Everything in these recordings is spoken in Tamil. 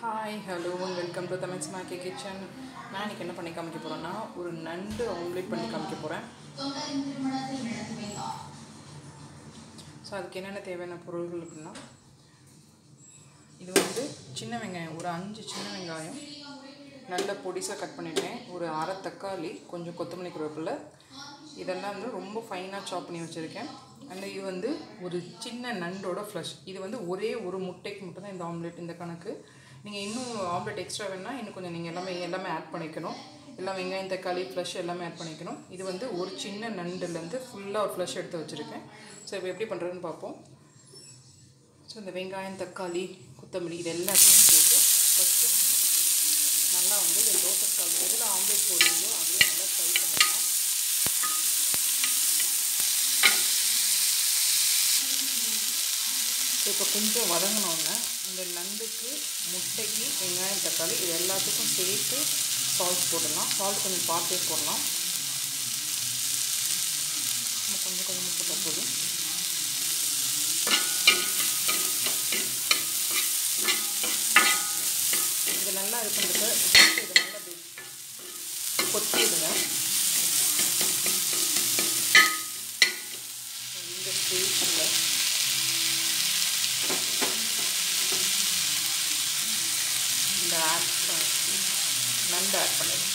hi hello welcome to Tamil snacky kitchen நான் இன்றைக்கி என்ன பண்ணி காமிக்க போகிறேன்னா ஒரு நண்டு ஆம்லேட் பண்ணி காமிக்க போகிறேன் ஸோ அதுக்கு என்னென்ன தேவையான பொருள்கள் அப்படின்னா இது வந்து சின்ன வெங்காயம் ஒரு அஞ்சு சின்ன வெங்காயம் நல்ல பொடிசாக கட் பண்ணிட்டேன் ஒரு அரை தக்காளி கொஞ்சம் கொத்தமல்லி கருவேப்பிலை இதெல்லாம் வந்து ரொம்ப ஃபைனாக சாப் பண்ணி வச்சுருக்கேன் அண்ட் இது வந்து ஒரு சின்ன நண்டோட ஃப்ளஷ் இது வந்து ஒரே ஒரு முட்டைக்கு மட்டும் தான் இந்த ஆம்லெட் இந்த கணக்கு நீங்கள் இன்னும் ஆம்லெட் எக்ஸ்ட்ரா வேணால் இன்னும் கொஞ்சம் நீங்கள் எல்லாமே எல்லாமே ஆட் பண்ணிக்கணும் எல்லாம் வெங்காயம் தக்காளி ஃப்ளஷ் எல்லாமே ஆட் பண்ணிக்கணும் இது வந்து ஒரு சின்ன நண்டுலேருந்து ஃபுல்லாக ஒரு ஃப்ளஷ் எடுத்து வச்சுருக்கேன் ஸோ இப்போ எப்படி பண்ணுறதுன்னு பார்ப்போம் ஸோ இந்த வெங்காயம் தக்காளி கொத்தமல்லி இது எல்லாத்தையும் போட்டு ஃபஸ்ட்டு நல்லா வந்து இந்த தோசைக்கால் எதில் ஆம்லேட் போடுறீங்களோ அதுவே நல்லா ஃப்ரை பண்ணிடலாம் இப்போ கொஞ்சம் வதங்கினோன்னே இந்த நண்டுக்கு முட்டைக்கு வெங்காயம் தக்காளி இது எல்லாத்துக்கும் சேர்த்து சால்ட் போடலாம் சால்ட் கொஞ்சம் பார்த்தே போடலாம் நம்ம கொஞ்சம் கொஞ்சமாக போட்டால் போதும் இது நல்லா இது பண்ணுறது இது நல்லா கொத்திடுங்க இந்த ஸ்டேஜில் இந்த ஆட் நண்டு ஆட் பண்ணிடுங்க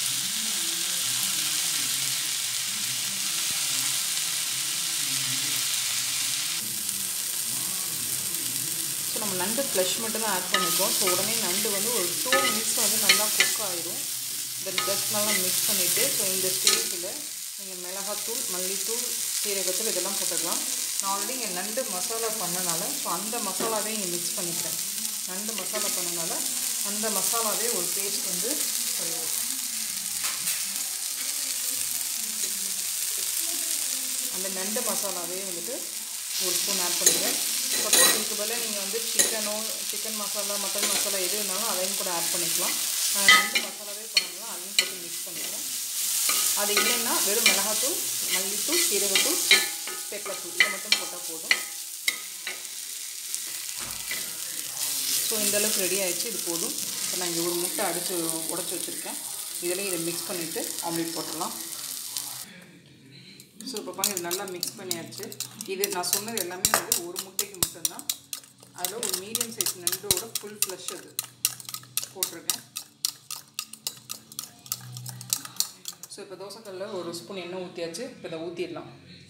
ஸோ நம்ம நண்டு ஃப்ளஷ் மட்டும் தான் ஆட் பண்ணியிருக்கோம் ஸோ உடனே நண்டு வந்து ஒரு டூ மினிட்ஸ் வந்து நல்லா குக் ஆயிடும் தென் ஜஸ்ட் நல்லா மிக்ஸ் பண்ணிவிட்டு ஸோ இந்த ஸ்டேஜில் நீங்கள் மிளகாத்தூள் மல்லித்தூள் சீரகத்தூள் இதெல்லாம் போட்டுக்கலாம் நான் ஆல்ரெடி இங்கே நண்டு மசாலா பண்ணனால ஸோ அந்த மசாலாவே இங்கே மிக்ஸ் பண்ணிக்கிறேன் நண்டு மசாலா பண்ணனால அந்த மசாலாவே ஒரு பேஸ்ட் வந்து பண்ணுவோம் அந்த நண்டு மசாலாவே வந்துட்டு ஒரு ஸ்பூன் ஆட் பண்ணிக்கிறேன் சப்போஸ் இதுக்கு பதிலாக நீங்கள் வந்து சிக்கனோ சிக்கன் மசாலா மட்டன் மசாலா எது இருந்தாலும் அதையும் கூட ஆட் பண்ணிக்கலாம் நண்டு மசாலாவே பண்ணலாம் அதையும் போட்டு மிக்ஸ் பண்ணிக்கிறேன் அது இல்லைன்னா வெறும் மிளகாத்தூள் மல்லித்தூள் சீரகத்தூள் பெப்பர்த்தூள் இதை மட்டும் போட்டால் போதும் ஸோ இந்த அளவுக்கு ரெடி ஆகிடுச்சு இது போதும் இப்போ நான் இங்கே ஒரு முட்டை அடித்து உடச்சி வச்சுருக்கேன் இதில் இதை மிக்ஸ் பண்ணிவிட்டு ஆம்லேட் போட்டுடலாம் ஸோ இப்போ பாருங்க இது நல்லா மிக்ஸ் பண்ணியாச்சு இது நான் சொன்னது எல்லாமே வந்து ஒரு முட்டைக்கு மட்டும்தான் அதில் ஒரு மீடியம் சைஸ் நண்டோட ஃபுல் ஃப்ளஷ் அது போட்டிருக்கேன் ஸோ இப்போ தோசைக்கல்ல ஒரு ஸ்பூன் எண்ணெய் ஊற்றியாச்சு இப்போ இதை ஊற்றிடலாம்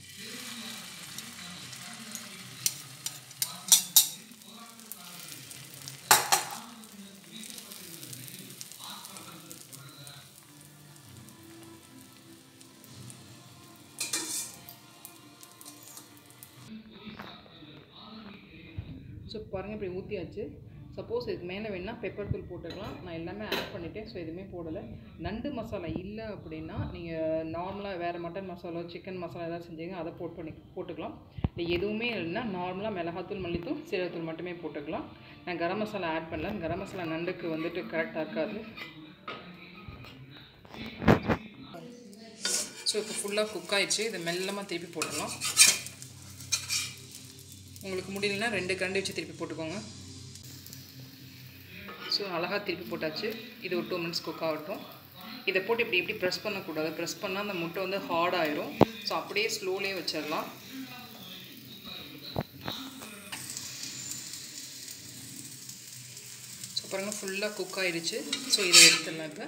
ஸோ பாருங்கள் இப்படி ஊற்றியாச்சு சப்போஸ் இதுக்கு மேலே வேணால் பெப்பர் தூள் போட்டுக்கலாம் நான் எல்லாமே ஆட் பண்ணிட்டேன் ஸோ எதுவுமே போடலை நண்டு மசாலா இல்லை அப்படின்னா நீங்கள் நார்மலாக வேறு மட்டன் மசாலா சிக்கன் மசாலா ஏதாவது செஞ்சீங்க அதை போட் பண்ணி போட்டுக்கலாம் இல்லை எதுவுமே இல்லைன்னா நார்மலாக மிளகாத்தூள் மல்லித்தூள் சீரகத்தூள் மட்டுமே போட்டுக்கலாம் நான் கரம் மசாலா ஆட் பண்ணல கரம் மசாலா நண்டுக்கு வந்துட்டு கரெக்டாக இருக்காது ஸோ இப்போ ஃபுல்லாக குக் ஆயிடுச்சு இதை மெல்லமாக திருப்பி போட்டுடலாம் உங்களுக்கு முடியலன்னா ரெண்டு கரண்டி வச்சு திருப்பி போட்டுக்கோங்க ஸோ அழகாக திருப்பி போட்டாச்சு இது ஒரு டூ மினிட்ஸ் குக் ஆகட்டும் இதை போட்டு இப்படி இப்படி ப்ரெஸ் பண்ணக்கூடாது ப்ரெஸ் பண்ணால் அந்த முட்டை வந்து ஹார்ட் ஆயிரும் ஸோ அப்படியே ஸ்லோலேயே வச்சிடலாம் ஸோ பாருங்கள் ஃபுல்லாக குக் ஆயிடுச்சு ஸோ இதை எடுத்துடலாம் இப்போ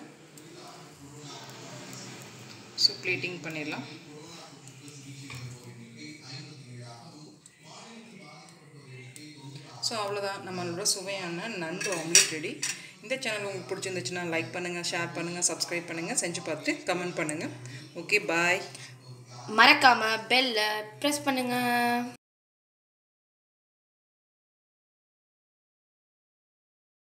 ஸோ ப்ளேட்டிங் பண்ணிடலாம் ஸோ அவ்வளோதான் நம்மளோட சுவையான நண்டு ஆம்லேட் ரெடி இந்த சேனல் உங்களுக்கு பிடிச்சிருந்துச்சுன்னா லைக் பண்ணுங்கள் ஷேர் பண்ணுங்கள் சப்ஸ்கிரைப் பண்ணுங்கள் செஞ்சு பார்த்து கமெண்ட் பண்ணுங்கள் ஓகே பாய் மறக்காம பெல்ல ப்ரெஸ் பண்ணுங்க